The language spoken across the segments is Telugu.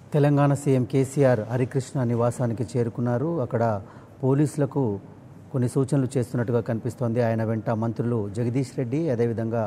తెలంగాణ సీఎం కేసీఆర్ హరికృష్ణ నివాసానికి చేరుకున్నారు అక్కడ పోలీసులకు కొన్ని సూచనలు చేస్తున్నట్టుగా కనిపిస్తోంది ఆయన వెంట మంత్రులు జగదీష్ రెడ్డి అదేవిధంగా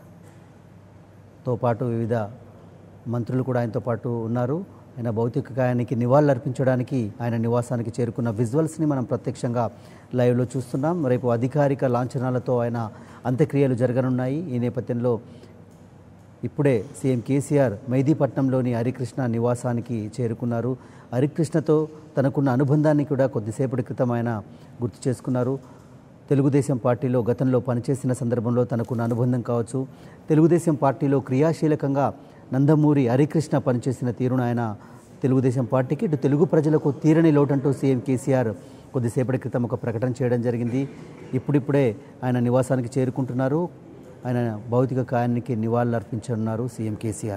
తో పాటు వివిధ మంత్రులు కూడా ఆయనతో పాటు ఉన్నారు ఆయన భౌతిక గాయానికి నివాళులర్పించడానికి ఆయన నివాసానికి చేరుకున్న విజువల్స్ని మనం ప్రత్యక్షంగా లైవ్లో చూస్తున్నాం రేపు అధికారిక లాంఛనాలతో ఆయన అంత్యక్రియలు జరగనున్నాయి ఈ నేపథ్యంలో ఇప్పుడే సీఎం కేసీఆర్ మెహదీపట్నంలోని హరికృష్ణ నివాసానికి చేరుకున్నారు హరికృష్ణతో తనకున్న అనుబంధాన్ని కూడా కొద్దిసేపటి క్రితం ఆయన గుర్తు చేసుకున్నారు తెలుగుదేశం పార్టీలో గతంలో పనిచేసిన సందర్భంలో తనకున్న అనుబంధం కావచ్చు తెలుగుదేశం పార్టీలో క్రియాశీలకంగా నందమూరి హరికృష్ణ పనిచేసిన తీరును ఆయన తెలుగుదేశం పార్టీకి ఇటు తెలుగు ప్రజలకు తీరని లోటంటూ సీఎం కేసీఆర్ కొద్దిసేపటి క్రితం ఒక ప్రకటన చేయడం జరిగింది ఇప్పుడిప్పుడే ఆయన నివాసానికి చేరుకుంటున్నారు ఆయన భౌతిక కాయానికి నివాళులర్పించనున్నారు సీఎం కేసీఆర్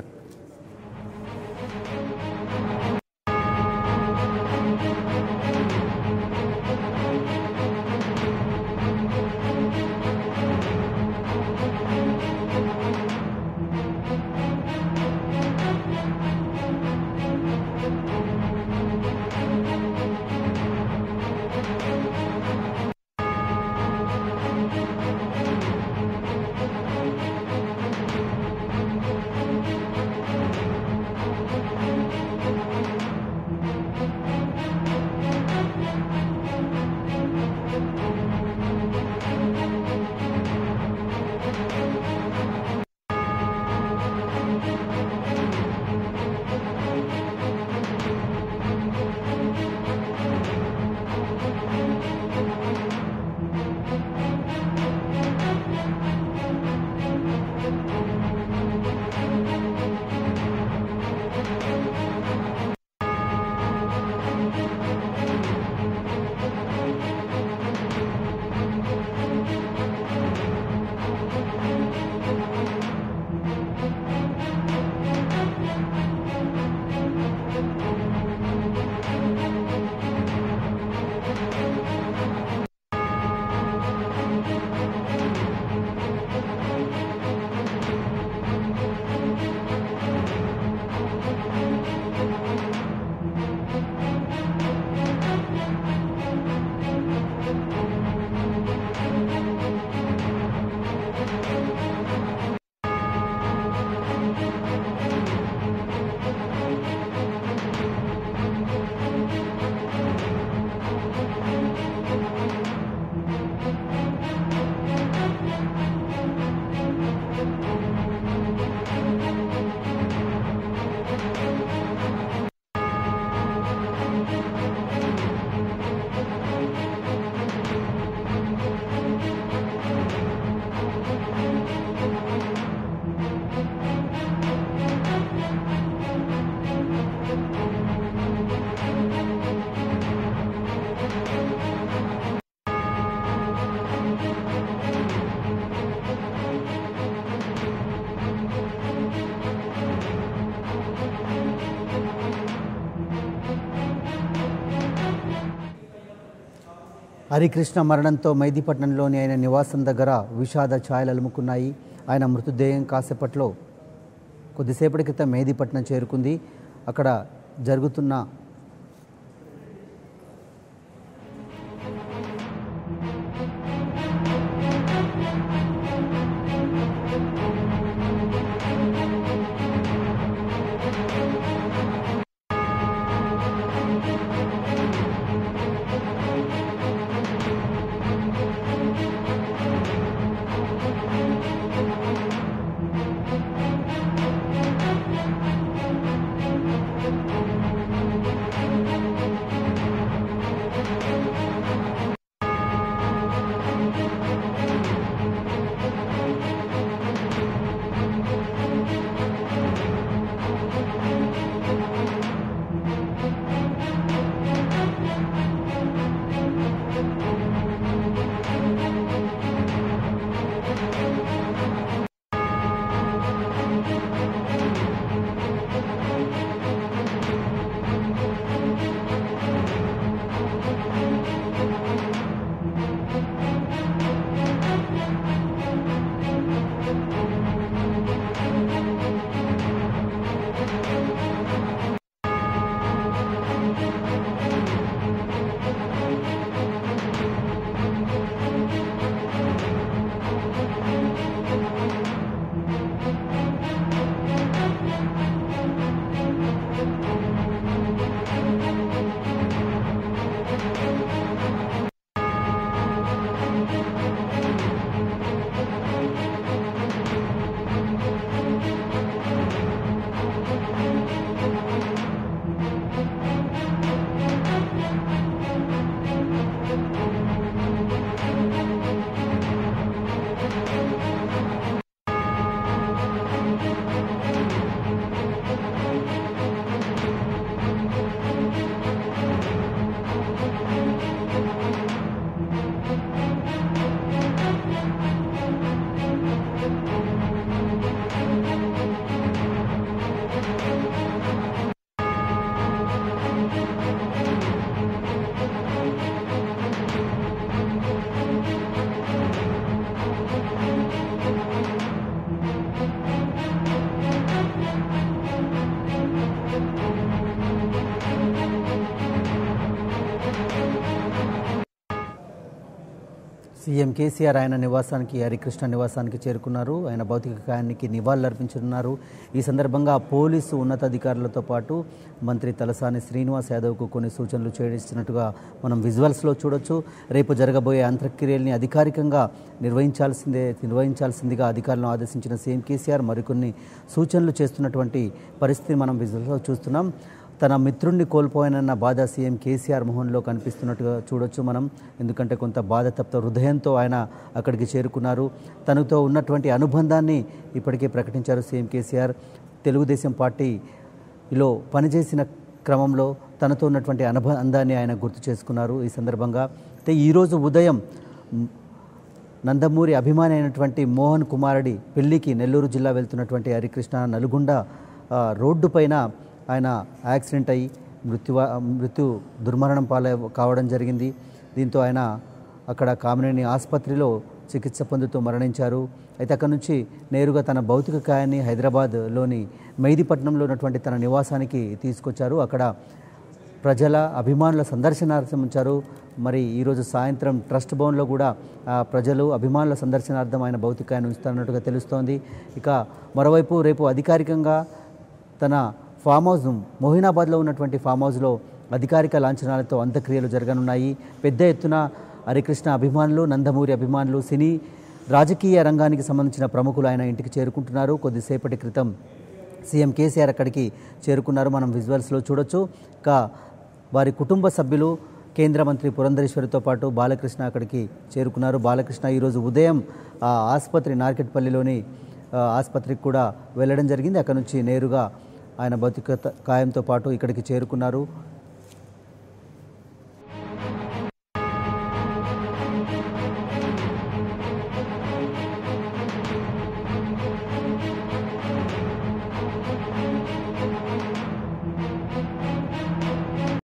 హరికృష్ణ మరణంతో మైదీపట్నంలోని ఆయన నివాసం దగ్గర విషాద ఛాయలు అలుముకున్నాయి ఆయన మృతదేహం కాసేపట్లో కొద్దిసేపటి క్రితం మెహదీపట్నం చేరుకుంది అక్కడ జరుగుతున్న సీఎం కేసీఆర్ ఆయన నివాసానికి హరికృష్ణ నివాసానికి చేరుకున్నారు ఆయన భౌతిక కాయానికి నివాళులర్పించనున్నారు ఈ సందర్భంగా పోలీసు ఉన్నతాధికారులతో పాటు మంత్రి తలసాని శ్రీనివాస్ యాదవ్కు కొన్ని సూచనలు చేయిస్తున్నట్టుగా మనం విజువల్స్లో చూడొచ్చు రేపు జరగబోయే అంత్యక్రియల్ని అధికారికంగా నిర్వహించాల్సిందే నిర్వహించాల్సిందిగా అధికారులను ఆదేశించిన సీఎం కేసీఆర్ మరికొన్ని సూచనలు చేస్తున్నటువంటి పరిస్థితి మనం విజువల్స్లో చూస్తున్నాం తన మిత్రుణ్ణి కోల్పోయానన్న బాధ సీఎం కేసీఆర్ మోహన్లో కనిపిస్తున్నట్టుగా చూడొచ్చు మనం ఎందుకంటే కొంత బాధతప్త హృదయంతో ఆయన అక్కడికి చేరుకున్నారు తనతో ఉన్నటువంటి అనుబంధాన్ని ఇప్పటికే ప్రకటించారు సీఎం కేసీఆర్ తెలుగుదేశం పార్టీలో పనిచేసిన క్రమంలో తనతో ఉన్నటువంటి అనుబంధాన్ని ఆయన గుర్తు చేసుకున్నారు ఈ సందర్భంగా అయితే ఈరోజు ఉదయం మ్, నందమూరి అభిమాని అయినటువంటి మోహన్ కుమారుడి పెళ్లికి నెల్లూరు జిల్లా వెళ్తున్నటువంటి హరికృష్ణ నల్గొండ ఆ, రోడ్డు పైన ఆయన యాక్సిడెంట్ అయ్యి మృత్యువా మృత్యు దుర్మరణం పాలై కావడం జరిగింది దీంతో ఆయన అక్కడ కామినేని ఆసుపత్రిలో చికిత్స పొందుతూ మరణించారు అయితే అక్కడ నుంచి నేరుగా తన భౌతిక కాయాన్ని హైదరాబాద్లోని మెహదీపట్నంలో ఉన్నటువంటి తన నివాసానికి తీసుకొచ్చారు అక్కడ ప్రజల అభిమానుల సందర్శనార్థం ఉంచారు మరి ఈరోజు సాయంత్రం ట్రస్ట్ భవన్లో కూడా ఆ, ప్రజలు అభిమానుల సందర్శనార్థం ఆయన భౌతికాన్ని ఉంచుతున్నట్టుగా తెలుస్తోంది ఇక మరోవైపు రేపు అధికారికంగా తన ఫామ్ హౌస్ మొహినాబాద్లో ఉన్నటువంటి ఫామ్ హౌస్లో అధికారిక లాంఛనాలతో అంత్యక్రియలు జరగనున్నాయి పెద్ద ఎత్తున హరికృష్ణ అభిమానులు నందమూరి అభిమానులు సినీ రాజకీయ రంగానికి సంబంధించిన ప్రముఖులు ఆయన ఇంటికి చేరుకుంటున్నారు కొద్దిసేపటి క్రితం సీఎం కేసీఆర్ అక్కడికి చేరుకున్నారు మనం విజువల్స్లో చూడొచ్చు ఇక వారి కుటుంబ సభ్యులు కేంద్ర మంత్రి పురంధరేశ్వరితో పాటు బాలకృష్ణ అక్కడికి చేరుకున్నారు బాలకృష్ణ ఈరోజు ఉదయం ఆ ఆసుపత్రి నార్కెట్పల్లిలోని ఆ, ఆసుపత్రికి కూడా వెళ్ళడం జరిగింది అక్కడ నుంచి నేరుగా ఆయన భౌతిక కాయంతో పాటు ఇక్కడికి చేరుకున్నారు